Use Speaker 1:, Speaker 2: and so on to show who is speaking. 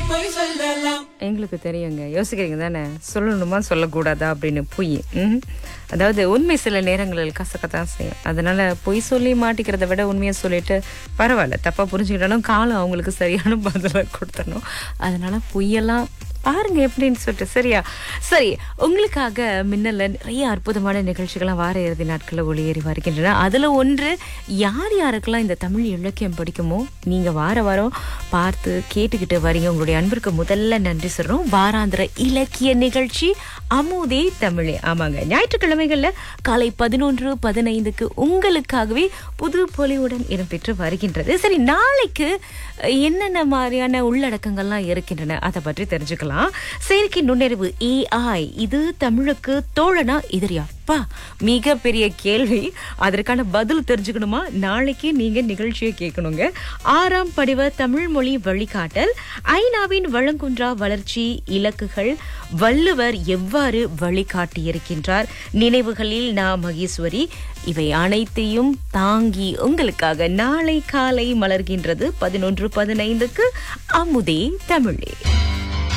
Speaker 1: பொய் சொல்லலாம்
Speaker 2: எங்களுக்கு தெரியுங்க யோசிக்கிறீங்க தானே சொல்லணுமா சொல்லக்கூடாதா அப்படின்னு பொய் ம். அதாவது உண்மை சில நேரங்களில் கசக்கத்தான் செய்யும் அதனால பொய் சொல்லி மாட்டிக்கிறத விட உண்மையை சொல்லிட்டு பரவாயில்ல தப்பா புரிஞ்சுக்கிட்டாலும் காலம் அவங்களுக்கு சரியான பதிலை கொடுத்தணும் அதனால பொய்யெல்லாம் பாருங்க எப்படின்னு சொல்லிட்டு சரியா சரி உங்களுக்காக மின்னல்ல நிறைய அற்புதமான நிகழ்ச்சிகள்லாம் வார இறுதி நாட்களில் ஒளியேறி வருகின்றன அதுல ஒன்று யார் யாருக்கெல்லாம் இந்த தமிழ் இலக்கியம் பிடிக்குமோ நீங்க வார வாரம் பார்த்து கேட்டுக்கிட்டு வரீங்க உங்களுடைய அன்பிற்கு முதல்ல நன்றி சொல்றோம் வாராந்திர இலக்கிய நிகழ்ச்சி அமுதே தமிழே ஆமாங்க ஞாயிற்றுக்கிழமைகள்ல காலை பதினொன்று பதினைந்துக்கு உங்களுக்காகவே புது பொலிவுடன் இடம்பெற்று வருகின்றது சரி நாளைக்கு என்னென்ன மாதிரியான உள்ளடக்கங்கள்லாம் இருக்கின்றன அதை பற்றி தெரிஞ்சுக்கலாம் செயற்கை நுண்ணறிவு ஏஐ இது தமிழுக்கு தோழனா எதிரியா அப்பா மிகப்பெரிய கேள்வி அதற்கான பதில் தெரிஞ்சுக்கணுமா நாளைக்கு நீங்க நிகழ்ச்சியை கேட்கணுங்க ஆறாம் படிவ தமிழ் மொழி வழிகாட்டல் ஐநாவின் வழங்குன்றா வளர்ச்சி இலக்குகள் வள்ளுவர் எவ்வாறு வழிகாட்டியிருக்கின்றார் நினைவுகளில் நா மகேஸ்வரி இவை அனைத்தையும் தாங்கி உங்களுக்காக நாளை காலை மலர்கின்றது பதினொன்று பதினைந்துக்கு அமுதே தமிழே